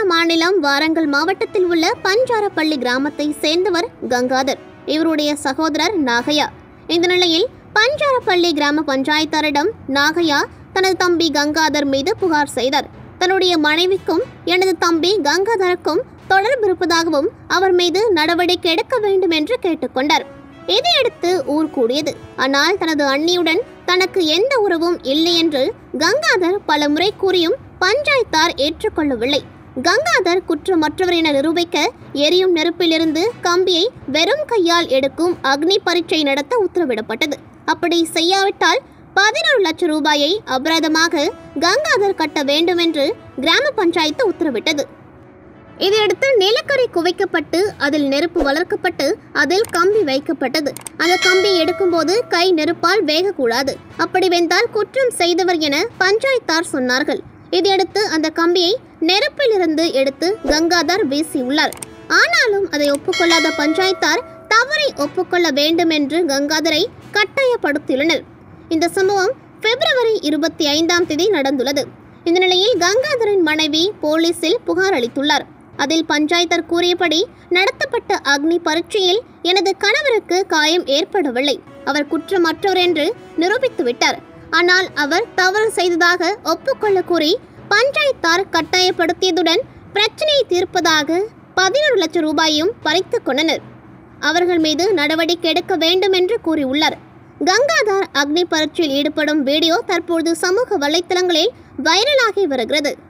மாநிலம் வாரங்கல் மாவட்டத்தில் உள்ள பஞ்சாரப்பள்ளி கிராமத்தை சேர்ந்தவர் கங்காதர் இவருடைய சகோதரர் நாகையா இந்த நிலையில் பஞ்சாரப்பள்ளி கிராம பஞ்சாயத்தாரிடம் நாகையா தனது தம்பி கங்காதர் மீது புகார் செய்தார் தன்னுடைய மனைவிக்கும் எனது தம்பி கங்காதருக்கும் தொடர்பு இருப்பதாகவும் அவர் மீது நடவடிக்கை எடுக்க வேண்டும் என்று கேட்டுக்கொண்டார் இதையடுத்து ஊர் கூடியது ஆனால் தனது அண்ணியுடன் தனக்கு எந்த உறவும் இல்லை என்று கங்காதர் பல முறை கூறியும் பஞ்சாயத்தார் ஏற்றுக்கொள்ளவில்லை கங்காதர் குற்றமற்றவர் என நிரூபிக்க எரியும் நெருப்பிலிருந்து கம்பியை வெறும் கையால் எடுக்கும் அக்னி பரீட்சை நடத்த உத்தரவிடப்பட்டது அப்படி செய்யாவிட்டால் பதினொரு லட்சம் ரூபாயை அபராதமாக கங்காதர் கட்ட வேண்டும் என்று கிராம பஞ்சாயத்து உத்தரவிட்டது இதையடுத்து நிலக்கரி குவைக்கப்பட்டு அதில் நெருப்பு வளர்க்கப்பட்டு அதில் கம்பி வைக்கப்பட்டது அந்த கம்பியை எடுக்கும்போது கை நெருப்பால் வேகக்கூடாது அப்படி வெந்தால் குற்றம் செய்தவர் என பஞ்சாயத்தார் சொன்னார்கள் இதையடுத்து அந்த கம்பியை நெருப்பிலிருந்து எடுத்து கங்காதர் வீசியுள்ளார் ஆனாலும் அதை ஒப்புக்கொள்ளாத பஞ்சாயத்தார் தவறை ஒப்புக்கொள்ள வேண்டும் என்று கங்காதரை கட்டாயப்படுத்தியுள்ளனர் இந்த சம்பவம் பிப்ரவரி இருபத்தி ஐந்தாம் தேதி நடந்துள்ளது இந்த நிலையில் கங்காதரின் மனைவி போலீசில் புகார் அளித்துள்ளார் அதில் பஞ்சாயத்தர் கூறியபடி நடத்தப்பட்ட அக்னி பரீட்சையில் எனது கணவருக்கு காயம் ஏற்படவில்லை அவர் குற்றமற்றவர் என்று நிரூபித்து விட்டார் ஆனால் அவர் தவறு செய்ததாக ஒப்புக்கொள்ள கூறி பஞ்சாயத்தார் கட்டாயப்படுத்தியதுடன் பிரச்சனையை தீர்ப்பதாக பதினொரு லட்சம் ரூபாயும் பறித்துக் கொண்டனர் அவர்கள் மீது நடவடிக்கை எடுக்க வேண்டும் என்று கூறியுள்ளார் கங்காதார் அக்னி பரீட்சையில் ஈடுபடும் வீடியோ தற்போது சமூக வலைத்தளங்களில் வைரலாகி வருகிறது